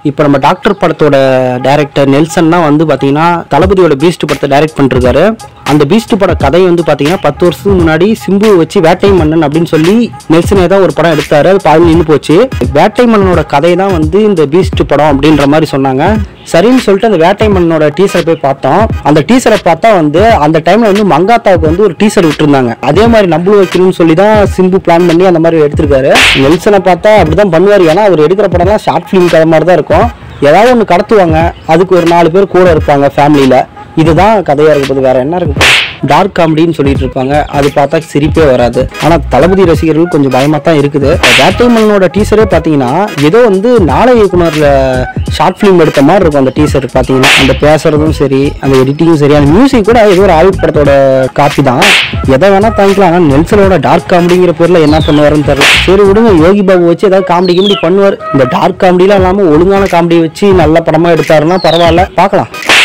இப்போ நம்ம டாக்டர் படத்தோட டைரக்டர் நெல்சன் தான் வந்து பார்த்தீங்கன்னா தளபதியோட பீஸ்ட் படத்தை டைரக்ட் பண்ணிருக்காரு அந்த பீஸ்ட் பட கதை வந்து பார்த்தீங்கன்னா பத்து வருஷத்துக்கு முன்னாடி சிம்பு வச்சு வேட்டை மன்னன் அப்படின்னு சொல்லி நெல்சனே தான் ஒரு படம் எடுத்தாரு அது பாதி நின்று போச்சு வேட்டை மன்னனோட கதை தான் வந்து இந்த பீஸ்ட் படம் அப்படின்ற மாதிரி சொன்னாங்க சரின்னு சொல்லிட்டு அந்த வேட்டை மன்னனோட டீசரை போய் பார்த்தோம் அந்த டீசரை பார்த்தா வந்து அந்த டைம்ல வந்து மங்காத்தாவுக்கு வந்து ஒரு டீசர் விட்டுருந்தாங்க அதே மாதிரி நம்மளும் வைக்கணும்னு சொல்லி தான் சிம்பு பிளான் பண்ணி அந்த மாதிரி எடுத்திருக்காரு நெல்சனை பார்த்தா அப்படிதான் பண்ணுவார் ஏன்னா அவர் எடுக்கிற படம்லாம் ஷார்ட் ஃபிலிம் கதை மாதிரி தான் இருக்கும் ஏதாவது ஒன்று கடத்துவாங்க அதுக்கு ஒரு நாலு பேர் கூட இருப்பாங்க ஃபேமிலியில் இதுதான் கதையாக இருக்க போது வேற என்ன இருக்கு டார்க் காமெடின்னு சொல்லிட்டு இருப்பாங்க அது பார்த்தா சிரிப்பே வராது ஆனால் தளபதி ரசிகர்கள் கொஞ்சம் பயமாக தான் இருக்குது வேட்டை மன்னனோட டீசரே பார்த்தீங்கன்னா ஏதோ வந்து நாளை இயக்குனரில் ஷார்ட் ஃபிலிம் எடுத்த மாதிரி இருக்கும் அந்த டீசர் பார்த்தீங்கன்னா அந்த பேசுறதும் சரி அந்த எடிட்டிங்கும் சரி அந்த மியூசிக் கூட ஏதோ ஒரு ஆயுட் படத்தோட காப்பி தான் எதை வேணா தாங்கிக்கலாம் ஆனால் நெல்சனோட டார்க் காமெடிங்கிற பேரில் என்ன பண்ணுவாருன்னு தெரியல சரி விடுங்க யோகி பாபு வச்சு ஏதாவது காமெடி கிமெடி பண்ணுவார் இந்த டார்க் காமெடிலாம் இல்லாமல் ஒழுங்கான காமெடி வச்சு நல்ல படமாக எடுத்தாருன்னா பரவாயில்ல பார்க்கலாம்